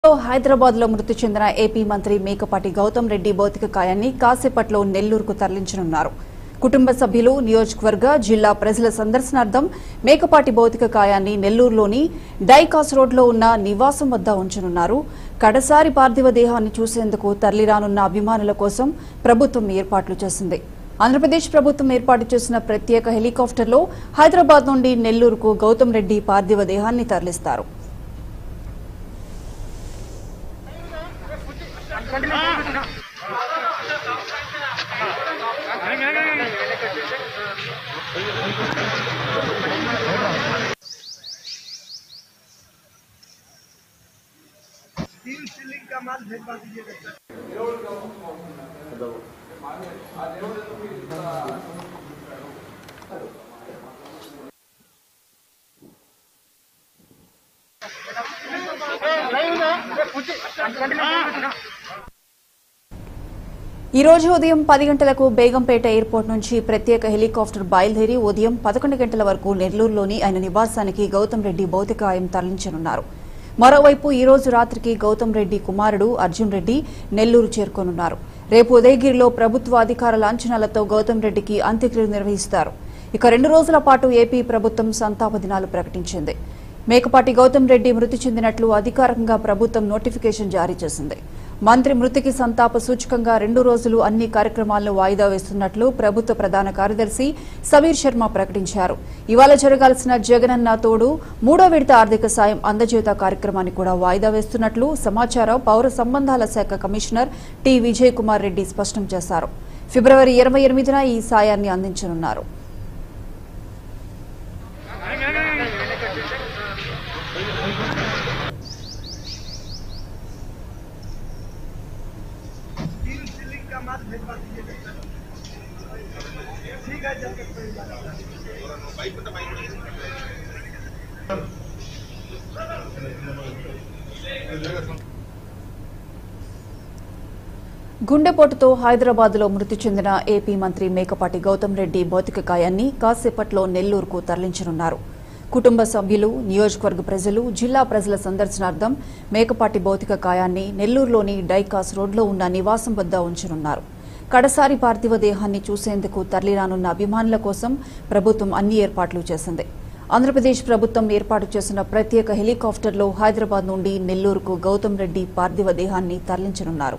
హైదరాబాద్ లో మృతి చెందిన ఏపీ మంత్రి మేకపాటి గౌతమ్ రెడ్డి భౌతిక కాయాన్ని కాసేపట్లో నెల్లూరుకు తరలించనున్నారు కుటుంబ సభ్యులు నియోజకవర్గ జిల్లా ప్రజల సందర్శనార్థం మేకపాటి భౌతిక కాయాన్ని నెల్లూరులోని డైకాస్ రోడ్లో ఉన్న నివాసం వద్ద ఉంచనున్నారు కడసారి పార్థివ దేహాన్ని చూసేందుకు తరలిరానున్న అభిమానుల కోసం ప్రభుత్వం ఏర్పాట్లు చేసింది ఆంధ్రప్రదేశ్ ప్రభుత్వం ఏర్పాటు చేసిన ప్రత్యేక హెలికాప్టర్లో హైదరాబాద్ నుండి నెల్లూరుకు గౌతమ్ రెడ్డి పార్థివ దేహాన్ని తరలిస్తారు तीन सीलिंग का माल भेजवा दीजिएगा सर ఈ రోజు ఉదయం పది గంటలకు బేగంపేట ఎయిర్పోర్ట్ నుంచి ప్రత్యేక హెలికాప్టర్ బయలుదేరి ఉదయం పదకొండు గంటల వరకు నెల్లూరులోని ఆయన నివాసానికి గౌతమ్ రెడ్డి భౌతికాయం తరలించనున్నారు మరోవైపు ఈ రోజు రాత్రికి గౌతమ్ రెడ్డి కుమారుడు అర్జున్ రెడ్డి నెల్లూరు చేరుకోనున్నారు రేపు ఉదయగిరిలో ప్రభుత్వ అధికార లాంఛనాలతో గౌతమ్ రెడ్డికి అంత్యక్రియలు నిర్వహిస్తారు ఇక రెండు రోజుల పాటు ఏపీ ప్రభుత్వం సంతాప దినాలు ప్రకటించింది మేకపాటి గౌతమ్ రెడ్డి మృతి చెందినట్లు అధికారికంగా ప్రభుత్వం నోటిఫికేషన్ జారీ చేసింది మంత్రి మృతికి సంతాప సూచకంగా రెండు రోజులు అన్ని కార్యక్రమాలను వాయిదా వేస్తున్నట్లు ప్రభుత్వ ప్రధాన కార్యదర్శి సమీర్ శర్మ ప్రకటించారు ఇవాళ జరగాల్సిన జగనన్న తోడు మూడో విడత ఆర్థిక సాయం అందజేత కార్యక్రమాన్ని కూడా వాయిదా వేస్తున్నట్లు సమాచారం పౌర సంబంధాల శాఖ కమిషనర్ టి విజయ్ కుమార్ రెడ్డి స్పష్టం చేశారు ఫిబ్రవరి ఇరవై ఎనిమిదిన ఈ సాయాన్ని అందించనున్నారు तीन सीलिंग का माल भेजवा दीजिएगा सर ठीक है जाकर कोई बात नहीं। గుండెపోటుతో హైదరాబాద్ లో మృతి చెందిన ఏపీ మంత్రి మేకపాటి గౌతమ్ రెడ్డి భౌతిక కాయాన్ని కాసేపట్లో నెల్లూరుకు తరలించనున్నారు కుటుంబ సభ్యులు నియోజకవర్గ ప్రజలు జిల్లా ప్రజల సందర్శనార్థం మేకపాటి భౌతిక కాయాన్ని నెల్లూరులోని డైకాస్ రోడ్లో ఉన్న నివాసం వద్ద ఉంచనున్నారు కడసారి పార్థివ దేహాన్ని చూసేందుకు తరలిరానున్న అభిమానుల కోసం ప్రభుత్వం అన్ని ఏర్పాట్లు చేసింది ఆంధ్రప్రదేశ్ ప్రభుత్వం ఏర్పాటు చేసిన ప్రత్యేక హెలికాప్టర్లో హైదరాబాద్ నుండి నెల్లూరుకు గౌతమ్ రెడ్డి పార్థివ దేహాన్ని తరలించనున్నారు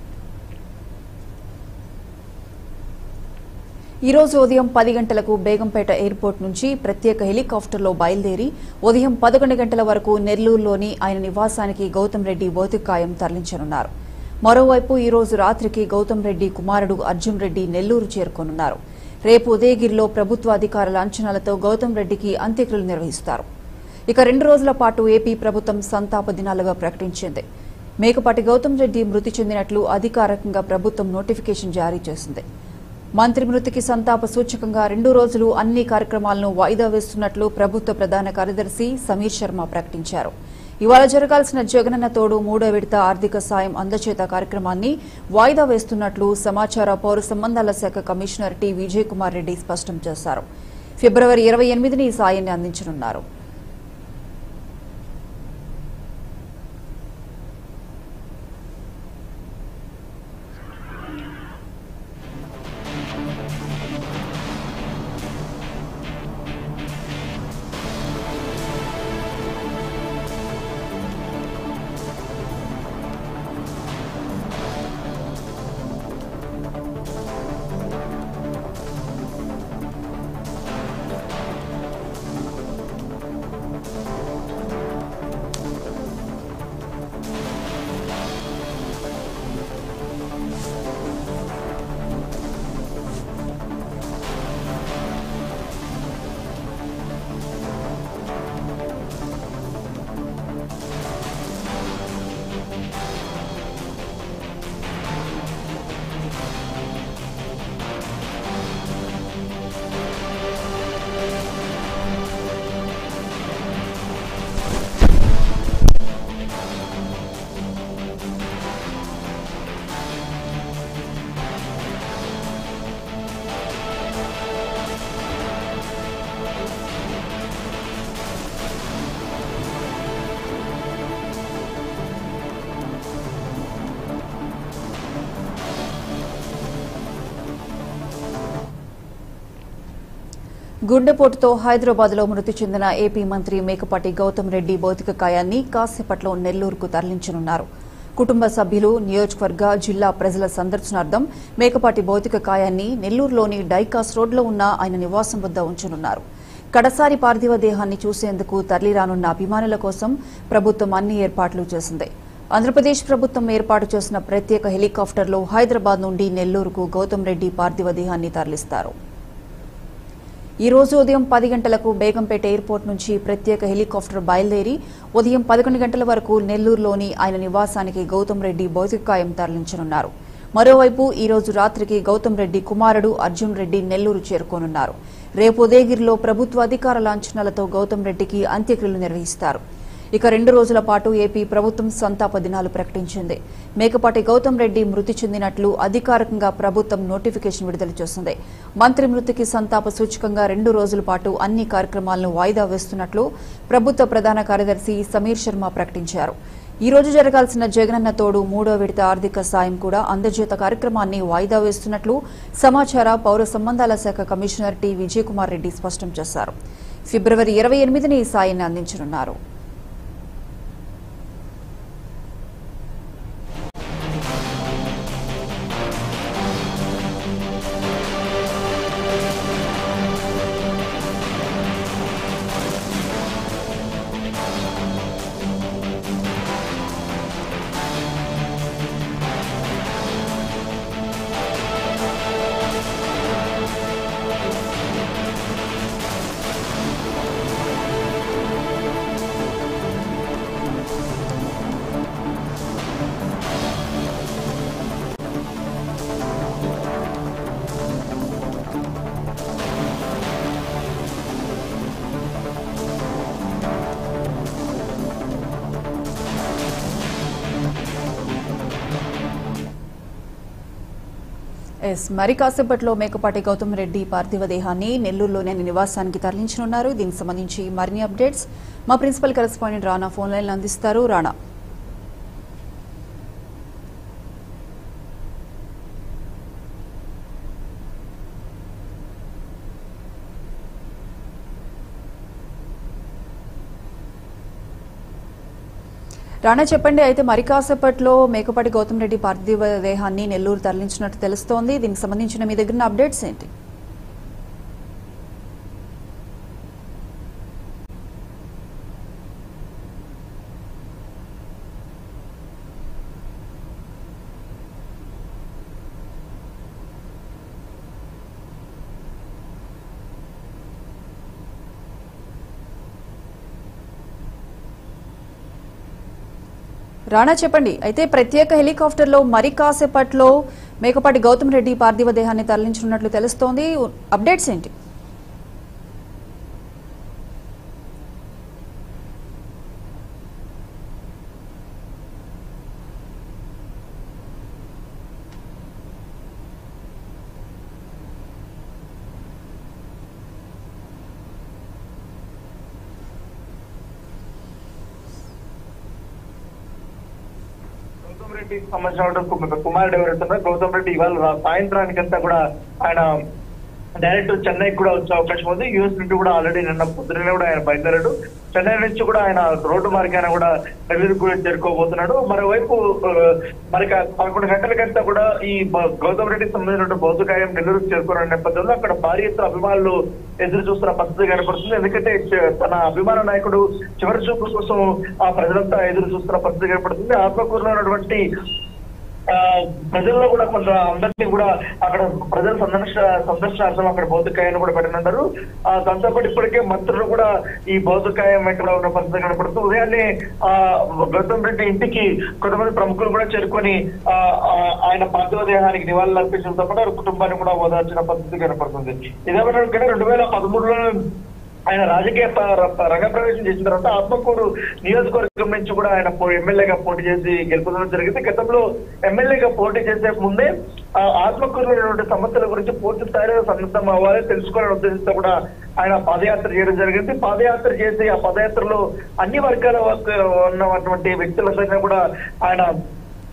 ఈ రోజు ఉదయం పది గంటలకు బేగంపేట ఎయిర్పోర్ట్ నుంచి ప్రత్యేక హెలికాప్టర్లో బయలుదేరి ఉదయం పదకొండు గంటల వరకు నెల్లూరులోని ఆయన నివాసానికి గౌతమ్ రెడ్డి భౌతికాయం తరలించనున్నారు మరోవైపు ఈ రోజు రాత్రికి గౌతమ్ రెడ్డి కుమారుడు అర్జున్ రెడ్డి నెల్లూరు చేరుకోనున్నారు రేపు ఉదయగిరిలో ప్రభుత్వ అధికార లాంఛనాలతో గౌతమ్ రెడ్డికి అంత్యక్రియలు నిర్వహిస్తారు ఇక రెండు రోజుల పాటు ఏపీ ప్రభుత్వం సంతాప దినాలుగా ప్రకటించింది మేకపాటి గౌతమ్ రెడ్డి మృతి చెందినట్లు అధికారికంగా ప్రభుత్వం నోటిఫికేషన్ జారీ చేసింది మంత్రి మృతికి సంతాప సూచకంగా రెండు రోజులు అన్ని కార్యక్రమాలను వాయిదా వేస్తున్నట్లు ప్రభుత్వ ప్రధాన కార్యదర్శి సమీర్ శర్మ ప్రకటించారు ఇవాళ జరగాల్సిన జగనన్న తోడు మూడో విడత ఆర్థిక సాయం అందచేత కార్యక్రమాన్ని వాయిదా వేస్తున్నట్లు సమాచార పౌర సంబంధాల శాఖ కమిషనర్ టి విజయ్ కుమార్ రెడ్డి స్పష్టం చేశారు ఫిబ్రవరి ఇరవై ఎనిమిదిని ఈ సాయాన్ని అందించనున్నారు గుండెపోటుతో హైదరాబాద్ లో మృతి చెందిన ఏపీ మంత్రి మేకపాటి గౌతమ్ రెడ్డి భౌతిక కాయాన్ని కాసేపట్లో నెల్లూరుకు తరలించనున్నారు కుటుంబ సభ్యులు నియోజకవర్గ జిల్లా ప్రజల సందర్శనార్థం మేకపాటి భౌతిక కాయాన్ని నెల్లూరులోని డైకాస్ రోడ్లో ఉన్న ఆయన నివాసం వద్ద ఉంచనున్నారు కడసారి పార్థివ దేహాన్ని చూసేందుకు తరలిరానున్న అభిమానుల కోసం ప్రభుత్వం అన్ని ఏర్పాట్లు చేసింది ఆంధ్రప్రదేశ్ ప్రభుత్వం ఏర్పాటు చేసిన ప్రత్యేక హెలికాప్టర్లో హైదరాబాద్ నుండి నెల్లూరుకు గౌతమ్ రెడ్డి పార్థివ దేహాన్ని తరలిస్తారు ఈ రోజు ఉదయం పది గంటలకు బేగంపేట ఎయిర్పోర్ట్ నుంచి ప్రత్యేక హెలికాప్టర్ బయలుదేరి ఉదయం పదకొండు గంటల వరకు నెల్లూరులోని ఆయన నివాసానికి గౌతమ్ రెడ్డి భౌతికాయం తరలించనున్నారు మరోవైపు ఈ రోజు రాత్రికి గౌతమ్ రెడ్డి కుమారుడు అర్జున్ రెడ్డి నెల్లూరు చేరుకోనున్నారు రేపు ఉదయగిరిలో ప్రభుత్వ అధికార లాంఛనాలతో గౌతమ్ రెడ్డికి అంత్యక్రియలు నిర్వహిస్తారు ఇక రెండు రోజుల పాటు ఏపీ ప్రభుత్వం సంతాప దినాలు ప్రకటించింది మేకపాటి గౌతమ్ రెడ్డి మృతి చెందినట్లు అధికారికంగా ప్రభుత్వం నోటిఫికేషన్ విడుదల చేసింది మంత్రి మృతికి సంతాప సూచకంగా రెండు రోజుల పాటు అన్ని కార్యక్రమాలను వాయిదా వేస్తున్నట్లు ప్రభుత్వ ప్రధాన కార్యదర్శి సమీర్ శర్మ ప్రకటించారు ఈ రోజు జరగాల్సిన జగనన్న తోడు మూడో విడత ఆర్థిక సాయం కూడా అందజేత కార్యక్రమాన్ని వాయిదా వేస్తున్నట్లు సమాచార పౌర సంబంధాల శాఖ కమిషనర్ టి విజయకుమార్ రెడ్డి స్పష్టం చేశారు ఫిబ్రవరి ఇరవై ఎనిమిదిని ఈ సాయాన్ని అందించనున్నారు ఎస్ మరి కాసేపట్లో మేకపాటి గౌతమ్ రెడ్డి పార్థివ దేహాన్ని నెల్లూరులోని ఆయన నివాసానికి తరలించనున్నారు దీనికి సంబంధించి మరిన్ని అప్డేట్స్ మా ప్రిన్సిపల్ కరెస్పాండెంట్ రాణా ఫోన్ లైన్లో అందిస్తారు రాణా రాణా చెప్పండి అయితే మరి కాసేపట్లో మేకపాటి గౌతమ్ రెడ్డి పార్థివ దేహాన్ని నెల్లూరు తరలించినట్టు తెలుస్తోంది దీనికి సంబంధించిన మీ దగ్గర ఉన్న అప్డేట్స్ ఏంటి రాణా చెప్పండి అయితే ప్రత్యేక హెలికాప్టర్లో మరి కాసేపట్లో మేకపాటి గౌతమ్ రెడ్డి పార్థివ దేహాన్ని తరలించనున్నట్లు తెలుస్తోంది అప్డేట్స్ ఏంటి గౌతమ్ రెడ్డికి సంబంధించిన కుమారుడు ఎవరైతున్నారో గౌతమ్ రెడ్డి ఇవాళ రా- సాయంత్రానికంతా కూడా ఆయన డైరెక్ట్ చెన్నై కూడా వచ్చే అవకాశం ఉంది యూఎస్ నుండి కూడా ఆల్రెడీ నిన్న పొద్దున్నే కూడా ఆయన బయలుదేరాడు చెన్నై నుంచి కూడా ఆయన రోడ్డు మార్గాన కూడా నెల్లూరు కూడా చేరుకోబోతున్నాడు మరోవైపు ఆ, మరి కా- పదకొండు గంటలకంతా కూడా ఈ బ- గౌతమ్ రెడ్డికి సంబంధించిన భౌతికాయం నెల్లూరుకు చేరుకున్న నేపథ్యంలో అక్కడ భారీ ఎత్తున అభిమానులు ఎదురు చూస్తున్న పరిస్థితి కనపడుతుంది ఎందుకంటే చ- తన అభిమాన నాయకుడు చివరి చూపు కోసం ఆ ప్రజలంతా ఎదురు చూస్తున్న పరిస్థితి కనపడుతుంది ఆత్మకూరులో ఉన్నటువంటి ఆ, ప్రజల్లో కూడా కొంత అందరినీ కూడా అక్కడ ప్రజల సందర్శ సందర్శనార్థం అక్కడ భౌతికాయాన్ని కూడా పెట్టనున్నారు ఆ దాంతో పాటు ఇప్పటికే మంత్రులు కూడా ఈ భౌతికాయం వెంట ఉన్న పరిస్థితి కనపడుతుంది ఉదయాన్నే ఆ గౌతమ్ రెడ్డి ఇంటికి కొంతమంది ప్రముఖులు కూడా చేరుకొని ఆ ఆ, ఆయన పార్థివ దేహానికి నివాళులు అర్పించడంతో పాటు వారి కుటుంబాన్ని కూడా ఓదార్చిన పరిస్థితి కనపడుతుంది ఇదేమంటే రెండు వేల పదమూడులో ఆయన రాజకీయ ప- ర- రంగప్రవేశం చేసిన తర్వాత ఆత్మకూరు నియోజకవర్గం నుంచి కూడా ఆయన పో- ఎమ్మెల్యేగా పోటీ చేసి గెలుపొందడం జరిగింది గతంలో ఎమ్మెల్యేగా పోటీ చేసే ముందే ఆ ఆత్మకూరులో ఉన్నటువంటి సమస్యల గురించి పూర్తి స్థాయిలో సన్నద్ధం అవ్వాలి తెలుసుకోవాలని ఉద్దేశంతో కూడా ఆయన పాదయాత్ర చేయడం జరిగింది పాదయాత్ర చేసి ఆ పాదయాత్రలో అన్ని వర్గాల వరకు ఉన్నటువంటి వ్యక్తులందరినీ కూడా ఆయన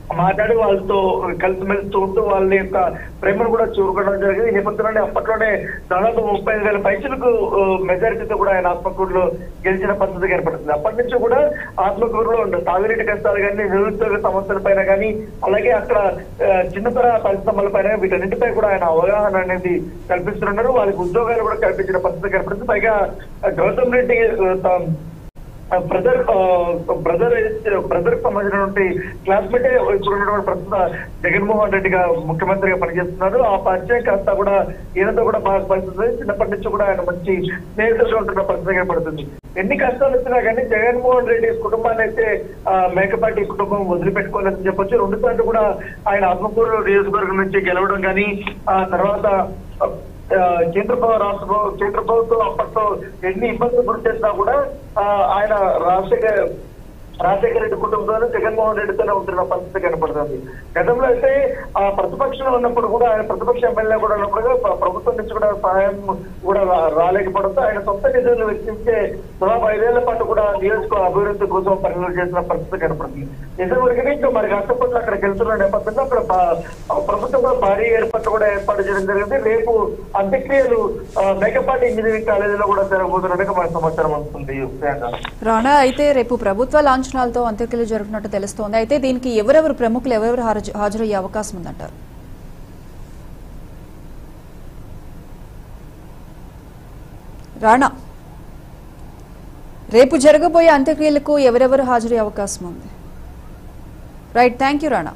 మాట్లాడి వాళ్ళతో కలిసిమెలిసి ఉంటూ వాళ్ళ యొక్క ప్రేమను కూడా చూరుకోవడం జరిగింది ఈ నేపథ్యంలోనే అప్పట్లోనే దాదాపు ముప్పై ఐదు వేల పైసలకు మెజారిటీతో కూడా ఆయన ఆత్మకూరులో గెలిచిన పరిస్థితి ఏర్పడుతుంది అప్పటి నుంచి కూడా ఆత్మకూరులో ఉండే తాగునీటి కష్టాలు కానీ నిరుద్యోగ సమస్యల పైన కానీ అలాగే అక్కడ ఆ, చిన్నతర పరిశ్రమల పైన వీటన్నిటిపై కూడా ఆయన అవగాహన అనేది కల్పిస్తున్నారు వాళ్ళకి ఉద్యోగాలు కూడా కల్పించిన పరిస్థితి ఏర్పడుతుంది పైగా ఆ, గౌతమ్ రెడ్డి ఆ, తా- బ్రదర్ బ్రదర్ బ్రదర్ సంబంధించినటువంటి క్లాస్మేట్ ఇప్పుడు ఉన్నటువంటి ప్రస్తుత జగన్మోహన్ రెడ్డి గారు ముఖ్యమంత్రిగా పనిచేస్తున్నారు ఆ పరిచయం కాస్త కూడా ఈయనతో కూడా బాగా పరిస్థితి చిన్నప్పటి నుంచి కూడా ఆయన మంచి స్నేహితులుగా ఉంటున్న పరిస్థితి ఏర్పడుతుంది ఎన్ని కష్టాలు వచ్చినా కానీ జగన్మోహన్ రెడ్డి కుటుంబాన్ని అయితే ఆ, మేకపాటి కుటుంబం వదిలిపెట్టుకోవాలని చెప్పొచ్చు రెండు సార్లు కూడా ఆయన ఆత్మకూరు నియోజకవర్గం నుంచి గెలవడం కానీ ఆ తర్వాత ఆ, కేంద్ర ప్ర- రాష్ట్ర ప్ర- కేంద్ర ప్రభుత్వం అప్పట్లో ఎన్ని ఇబ్బందులు గురి చేసినా కూడా ఆ, ఆయన రాజశేఖర రాజశేఖర రెడ్డి కుటుంబంలో జగన్మోహన్ రెడ్డితోనే ఉంటున్న పరిస్థితి కనపడుతుంది గతంలో అయితే ఆ ప్రతిపక్షంలో ఉన్నప్పుడు కూడా ఆయన ప్రతిపక్ష ఎమ్మెల్యే కూడా ఉన్నప్పుడు ప్ర- ప్రభుత్వం నుంచి కూడా సహాయం కూడా రా- రాలేకపోవడంతో ఆయన సొంత నిధులను వెచ్చించే దాదాపు ఐదేళ్ల పాటు కూడా నియోజక అభివృద్ధి కోసం పనులు చేసిన పరిస్థితి కనపడుతుంది నిజంగా ఇంకా మరి కష్టపడి అక్కడికి వెళ్తున్న నేపథ్యంలో అక్కడ బా- ఆ ప్రభుత్వం కూడా భారీ ఏర్పాట్లు కూడా ఏర్పాటు చేయడం జరిగింది రేపు అంత్యక్రియలు ఆ, మేకపాటి ఇంజనీరింగ్ కాలేజీలో కూడా జరగబోతున్నట్టుగా మన సమాచారం వస్తుంది ప్రియాంక రాణా అయితే రేపు ప్రభుత్వ లాంఛనాలతో అంత్యక్రియలు జరుగుతున్నట్టు తెలుస్తోంది అయితే దీనికి ఎవరెవరు ప్రముఖులు ఎవరెవరు హాజరు- హాజరయ్యే అవకాశం ఉందంటారు రాణా రేపు జరగబోయే అంత్యక్రియలకు ఎవరెవరు హాజరయ్యే అవకాశం ఉంది రైట్ థ్యాంక్ యూ రాణా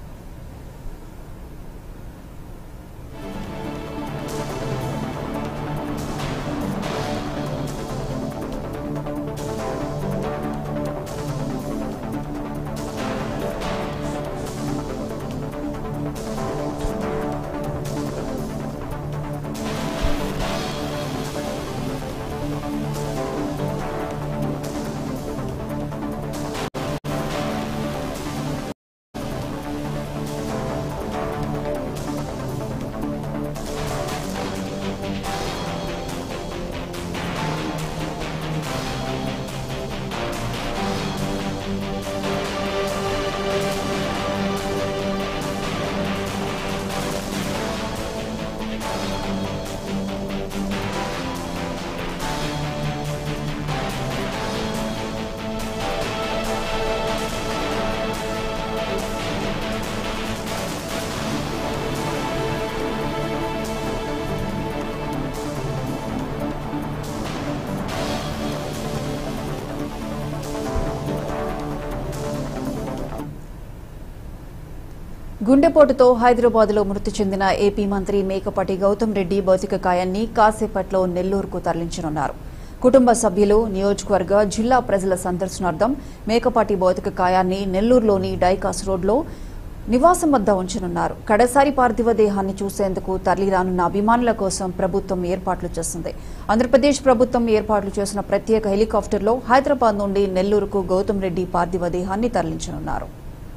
గుండెపోటుతో హైదరాబాద్లో మృతి చెందిన ఏపీ మంత్రి మేకపాటి గౌతమ్ రెడ్డి భౌతిక కాయాన్ని కాసేపట్లో నెల్లూరుకు తరలించనున్నారు కుటుంబ సభ్యులు నియోజకవర్గ జిల్లా ప్రజల సందర్శనార్థం మేకపాటి భౌతిక కాయాన్ని నెల్లూరులోని డైకాస్ రోడ్లో నివాసం వద్ద ఉంచనున్నారు కడసారి పార్థివ దేహాన్ని చూసేందుకు తరలిరానున్న అభిమానుల కోసం ప్రభుత్వం ఏర్పాట్లు చేసింది ఆంధ్రప్రదేశ్ ప్రభుత్వం ఏర్పాట్లు చేసిన ప్రత్యేక హెలికాప్టర్లో హైదరాబాద్ నుండి నెల్లూరుకు గౌతమ్ రెడ్డి పార్థివ దేహాన్ని తరలించనున్నారు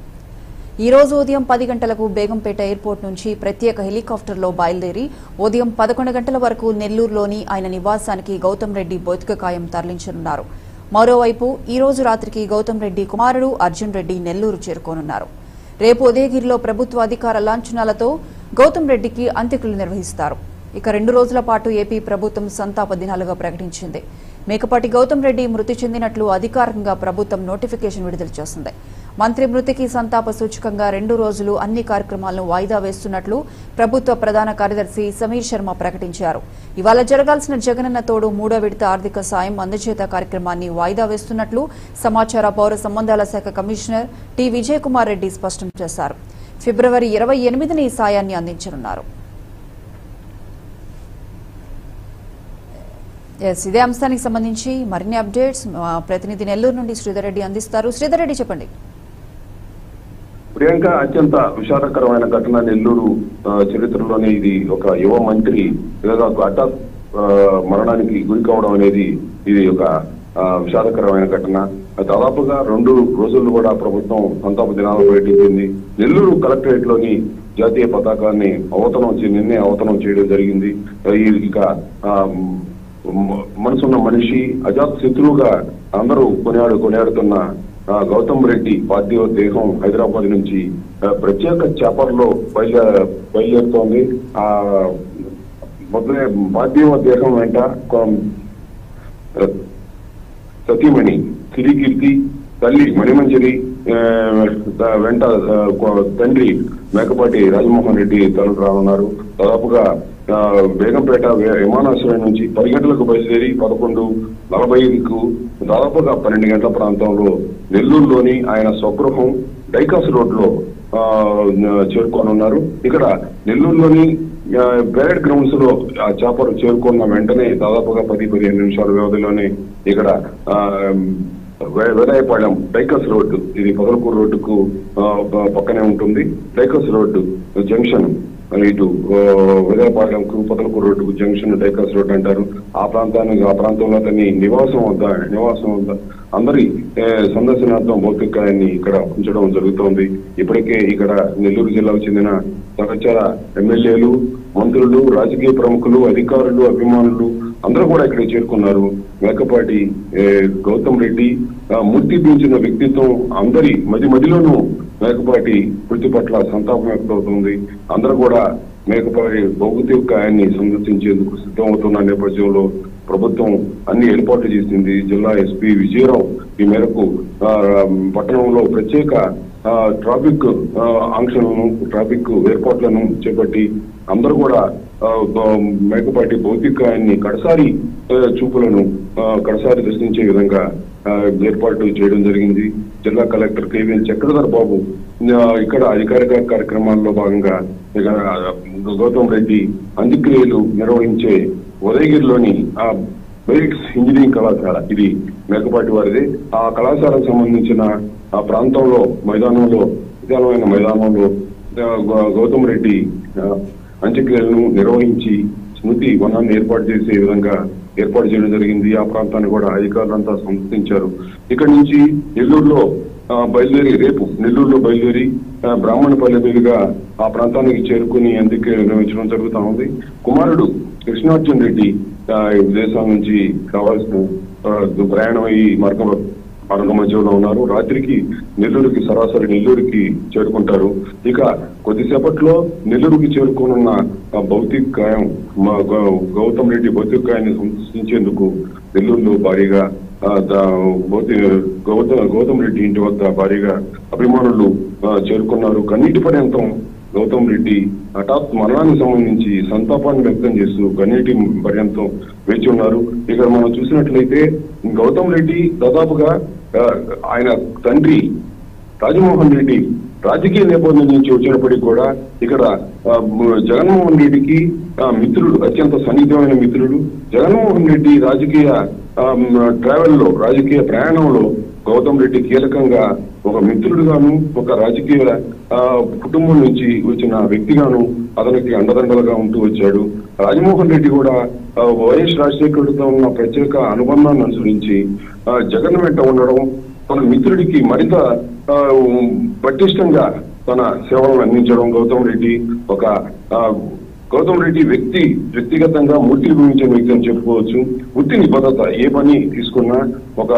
ఈ రోజు ఉదయం పది గంటలకు బేగంపేట ఎయిర్పోర్ట్ నుంచి ప్రత్యేక హెలికాప్టర్లో బయలుదేరి ఉదయం పదకొండు గంటల వరకు నెల్లూరులోని ఆయన నివాసానికి గౌతమ్ రెడ్డి భౌతికకాయం తరలించనున్నారు మరోవైపు ఈ రోజు రాత్రికి గౌతమ్ రెడ్డి కుమారుడు అర్జున్ రెడ్డి నెల్లూరు చేరుకోనున్నారు రేపు ఉదయగిరిలో ప్రభుత్వ అధికార లాంఛనాలతో గౌతమ్ రెడ్డికి అంత్యక్రియలు నిర్వహిస్తారు ఇక రెండు రోజుల పాటు ఏపీ ప్రభుత్వం సంతాప దినాలుగా ప్రకటించింది మేకపాటి గౌతమ్ రెడ్డి మృతి చెందినట్లు అధికారికంగా ప్రభుత్వం నోటిఫికేషన్ విడుదల చేసింది మంత్రి మృతికి సంతాప సూచకంగా రెండు రోజులు అన్ని కార్యక్రమాలను వాయిదా వేస్తున్నట్లు ప్రభుత్వ ప్రధాన కార్యదర్శి సమీర్ శర్మ ప్రకటించారు ఇవాళ జరగాల్సిన జగనన్న తోడు మూడో విడత ఆర్థిక సాయం అందజేత కార్యక్రమాన్ని వాయిదా వేస్తున్నట్లు సమాచార పౌర సంబంధాల శాఖ కమిషనర్ టి విజయ్ కుమార్ రెడ్డి స్పష్టం చేశారు ఫిబ్రవరి ఇరవై ఎనిమిదిని ఈ సాయాన్ని అందించనున్నారు ఎస్ ఇదే అంశానికి సంబంధించి మరిన్ని అప్డేట్స్ మా ప్రతినిధి నెల్లూరు నుండి శ్రీధర్ రెడ్డి అందిస్తారు శ్రీధర్ రెడ్డి చెప్పండి ప్రియాంక అత్యంత విషాదకరమైన ఘటన నెల్లూరు ఆ, చరిత్రలోనే ఇది ఒక యువ మంత్రి లేదా ఒక హఠాత్ ఆ, మరణానికి గురి కావడం అనేది ఇది ఒక ఆ, విషాదకరమైన ఘటన దాదాపుగా రెండు రోజులు కూడా ప్రభుత్వం సంతాప దినాలు ప్రకటించింది నెల్లూరు కలెక్టరేట్ లోని జాతీయ పతాకాన్ని అవతనం చే- నిన్నే అవతనం చేయడం జరిగింది ఆ, ఈ- ఇక ఆ, మ- మనసున్న మనిషి అజాత్ శత్రువుగా అందరూ కొనియాడు కొనియాడుతున్న ఆ, గౌతమ్ రెడ్డి పార్థివ దేహం హైదరాబాద్ నుంచి ఆ, ప్రత్యేక చేపర్లో బయలుదే బయలుదేరుతోంది ఆ మొదలై పార్థివ దేహం వెంట కొ- సతీమణి సిరికీర్తి తల్లి మణిమంజరి ఆ, ద- వెంట ఆ, కొ- తండ్రి మేకపాటి రాజమోహన్ రెడ్డి తరలి రానున్నారు దాదాపుగా ఆ, బేగంపేట వే- విమానాశ్రయం నుంచి పది గంటలకు బయలుదేరి పదకొండు నలభై ఐదుకు దాదాపుగా పన్నెండు గంటల ప్రాంతంలో నెల్లూరులోని ఆయన స్వగృహం డైకాస్ రోడ్ లో ఆ, చేరుకోనున్నారు ఇక్కడ నెల్లూరులోని ఆ, పెరేడ్ గ్రౌండ్స్ లో ఆ చేపలు చేరుకున్న వెంటనే దాదాపుగా పది పదిహేను నిమిషాల వ్యవధిలోనే ఇక్కడ ఆ, వే- వేదాయపాళెం డైకస్ రోడ్డు ఇది పొదలకూరు రోడ్డుకు ఆ, ప- పక్కనే ఉంటుంది డైకస్ రోడ్డు జంక్షన్ ఇటు ఆ, వేదాయపాళెంకు పొదలకూరు రోడ్డుకు జంక్షన్ డైకస్ రోడ్ అంటారు ఆ ప్రాంతానికి ఆ ప్రాంతంలో అతని నివాసం వద్ద నివాసం వద్ద అందరి ఏ, సందర్శనార్థం భౌతికాయాన్ని ఇక్కడ ఉంచడం జరుగుతోంది ఇప్పటికే ఇక్కడ నెల్లూరు జిల్లాకు చెందిన సహచర ఎమ్మెల్యేలు మంత్రులు రాజకీయ ప్రముఖులు అధికారులు అభిమానులు అందరూ కూడా ఇక్కడ చేరుకున్నారు మేకపాటి ఏ, గౌతమ్ రెడ్డి ఆ, మూర్తి పీల్చిన వ్యక్తిత్వం అందరి మది మదిలోనూ మేకపాటి మృతి పట్ల సంతాపం వ్యక్తమవుతుంది అందరూ కూడా మేకపాటి భౌతికాయాన్ని సందర్శించేందుకు సిద్ధమవుతున్న నేపథ్యంలో ప్రభుత్వం అన్ని ఏర్పాట్లు చేసింది జిల్లా ఎస్పీ విజయరావు ఈ మేరకు ఆ, పట్టణంలో ప్రత్యేక ఆ, ట్రాఫిక్ ఆ, ఆంక్షలను ట్రాఫిక్ ఏర్పాట్లను చేపట్టి అందరూ కూడా ఆ, బ- మేకపాటి భౌతికాయాన్ని కడసారి ఆ, చూపులను ఆ, కడసారి దర్శించే విధంగా ఆ, ఏర్పాట్లు చేయడం జరిగింది జిల్లా కలెక్టర్ కేవీఎల్ చక్రధర్ బాబు ఆ, ఇక్కడ అధికారిక కార్యక్రమాల్లో భాగంగా ఇక్కడ గౌతమ్ రెడ్డి అంత్యక్రియలు నిర్వహించే ఉదయగిరిలోని ఆ బైక్స్ ఇంజనీరింగ్ కళాశాల ఇది మేకపాటి వారిది ఆ కళాశాలకు సంబంధించిన ఆ ప్రాంతంలో మైదానంలో విశాలమైన మైదానంలో ఆ, గౌ- గౌతమ్ రెడ్డి ఆ, అంత్యక్రియలను నిర్వహించి స్మృతి వనాన్ని ఏర్పాటు చేసే విధంగా ఏర్పాటు చేయడం జరిగింది ఆ ప్రాంతాన్ని కూడా అధికారులంతా సందర్శించారు ఇక్కడి నుంచి నెల్లూరులో ఆ, బయలుదేరి రేపు నెల్లూరులో బయలుదేరి ఆ, బ్రాహ్మణపల్లి మీదుగా ఆ ప్రాంతానికి చేరుకుని అందుకే నిర్వహించడం జరుగుతా ఉంది కుమారుడు కృష్ణార్జున్ రెడ్డి ఆ, ఈ విదేశాల నుంచి కావాల్సిన ఆ, ప్రయాణం అయ్యి మార్గం మార్గ మధ్యలో ఉన్నారు రాత్రికి నెల్లూరుకి సరాసరి నెల్లూరుకి చేరుకుంటారు ఇక కొద్దిసేపట్లో నెల్లూరుకి చేరుకోనున్న ఆ భౌతిక కాయం మా గౌ- గౌతమ్ రెడ్డి భౌతిక కాయాన్ని సందర్శించేందుకు నెల్లూరులో భారీగా ఆ, దా- భౌతి గౌతమ్ గౌతమ్ రెడ్డి ఇంటి వద్ద భారీగా అభిమానులు ఆ, చేరుకున్నారు కన్నీటి పర్యంతం గౌతమ్ రెడ్డి హఠాత్ మరణానికి సంబంధించి సంతాపాన్ని వ్యక్తం చేస్తూ కన్నీటి పర్యంతం వేచి ఉన్నారు ఇక్కడ మనం చూసినట్లయితే గౌతమ్ రెడ్డి దాదాపుగా ఆ, ఆయన తండ్రి రాజమోహన్ రెడ్డి రాజకీయ నేపథ్యం నుంచి వచ్చినప్పటికీ కూడా ఇక్కడ ఆ, మ- జగన్మోహన్ రెడ్డికి ఆ, మిత్రుడు అత్యంత సన్నిహితమైన మిత్రుడు జగన్మోహన్ రెడ్డి రాజకీయ ఆ, మ- ట్రావెల్లో రాజకీయ ప్రయాణంలో గౌతమ్ రెడ్డి కీలకంగా ఒక మిత్రుడుగాను ఒక రాజకీయ ఆ, కుటుంబం నుంచి వచ్చిన వ్యక్తిగాను అతనికి అండదండలుగా ఉంటూ వచ్చాడు రాజమోహన్ రెడ్డి కూడా ఆ, వైఎస్ రాజశేఖరుడితో ఉన్న ప్రత్యేక అనుబంధాన్ని అనుసరించి ఆ, జగన్ వెంట ఉండడం తన మిత్రుడికి మరింత ఆ, పటిష్టంగా తన సేవలను అందించడం గౌతమ్ రెడ్డి ఒక ఆ, గౌతమ్ రెడ్డి వ్యక్తి వ్యక్తిగతంగా మూర్తి గురించిన వ్యక్తి అని చెప్పుకోవచ్చు వృత్తి నిబద్ధత ఏ పని తీసుకున్నా ఒక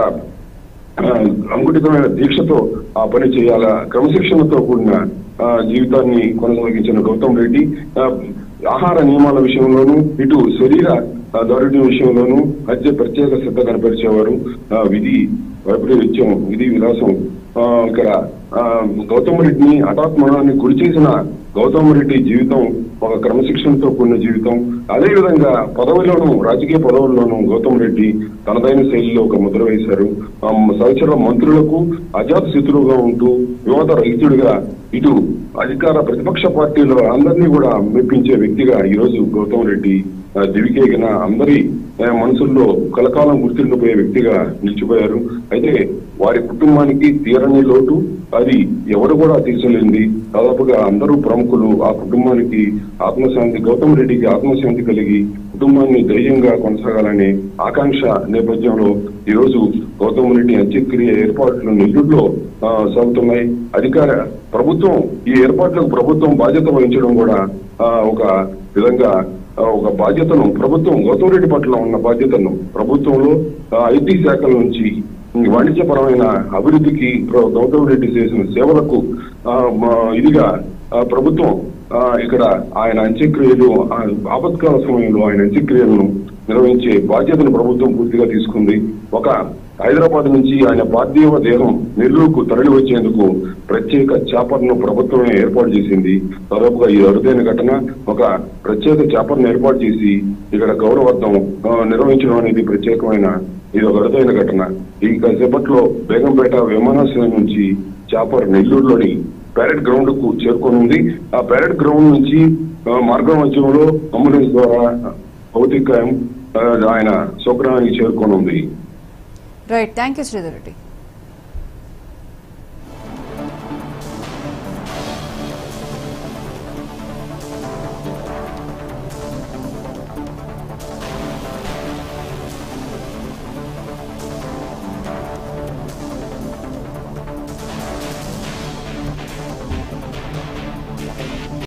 ఆ, అంకుటితమైన దీక్షతో ఆ పని చేయాలా క్రమశిక్షణతో కూడిన ఆ, జీవితాన్ని కొనసాగించిన గౌతమ్ రెడ్డి ఆ, ఆహార నియమాల విషయంలోనూ ఇటు శరీర ఆ, దారుఢ్యం విషయంలోనూ హత్య ప్రత్యేక శ్రద్ధ కనపరిచేవారు ఆ, విధి వైపరీత్యం విధి విలాసం ఆ, ఇక్కడ ఆ, గౌతమ్ రెడ్డిని హఠాత్ మరణాన్ని గురి చేసిన గౌతమ్ రెడ్డి జీవితం ఒక క్రమశిక్షణతో కూడిన జీవితం అదే విధంగా పదవిలోనూ రాజకీయ పదవుల్లోనూ గౌతమ్ రెడ్డి తనదైన శైలిలో ఒక ముద్ర వేశారు ఆ, సహచర మంత్రులకు అజాత శత్రువుగా ఉంటూ యువత రహితుడిగా ఇటు అధికార ప్రతిపక్ష పార్టీలో అందరినీ కూడా మెప్పించే వ్యక్తిగా ఈ రోజు గౌతమ్ రెడ్డి ఆ, దివికేగిన అందరి ఆ, మనసుల్లో కలకాలం గుర్తుండిపోయే వ్యక్తిగా నిలిచిపోయారు అయితే వారి కుటుంబానికి తీరని లోటు అది ఎవరు కూడా తీర్చలేంది దాదాపుగా అందరూ ప్రముఖులు ఆ కుటుంబానికి ఆత్మశాంతి గౌతమ్ రెడ్డికి ఆత్మశాంతి కలిగి కుటుంబాన్ని ధైర్యంగా కొనసాగాలనే ఆకాంక్ష నేపథ్యంలో ఈ రోజు గౌతమ్ రెడ్డి అంత్యక్రియ ఏర్పాట్లు నెల్లూరులో ఆ, సాగుతున్నాయి అధికార ప్రభుత్వం ఈ ఏర్పాట్లకు ప్రభుత్వం బాధ్యత వహించడం కూడా ఆ, ఒక విధంగా ఆ, ఒక బాధ్యతను ప్రభుత్వం గౌతమ్ రెడ్డి పట్ల ఉన్న బాధ్యతను ప్రభుత్వంలో ఐటీ శాఖల నుంచి వాణిజ్యపరమైన అభివృద్ధికి ప్ర- గౌతమ్ రెడ్డి చేసిన సేవలకు ఆ, మా- ఇదిగా ఆ, ప్రభుత్వం ఆ, ఇక్కడ ఆయన అంత్యక్రియలు ఆ, ఆపత్కాల సమయంలో ఆయన అంత్యక్రియలను నిర్వహించే బాధ్యతను ప్రభుత్వం పూర్తిగా తీసుకుంది ఒక హైదరాబాద్ నుంచి ఆయన పార్థివ దేహం నెల్లూరుకు తరలి వచ్చేందుకు ప్రత్యేక చాపర్ను ప్రభుత్వమే ఏర్పాటు చేసింది దాదాపుగా ఈ అరుదైన ఘటన ఒక ప్రత్యేక చాపర్ను ఏర్పాటు చేసి ఇక్కడ గౌరవార్థం ఆ, నిర్వహించడం అనేది ప్రత్యేకమైన ఇది ఒక అరుదైన ఘటన ఈ కాసేపట్లో బేగంపేట విమానాశ్రయం నుంచి చాపర్ నెల్లూరులోని ప్యారెడ్ గ్రౌండ్ కు చేరుకోనుంది ఆ ప్యారెడ్ గ్రౌండ్ నుంచి ఆ, మార్గం మధ్యంలో అంబులెన్స్ ద్వారా భౌతికాయం ఆ, ఆయన స్వగ్రహానికి చేరుకోనుంది right thank you Sridhar Reddy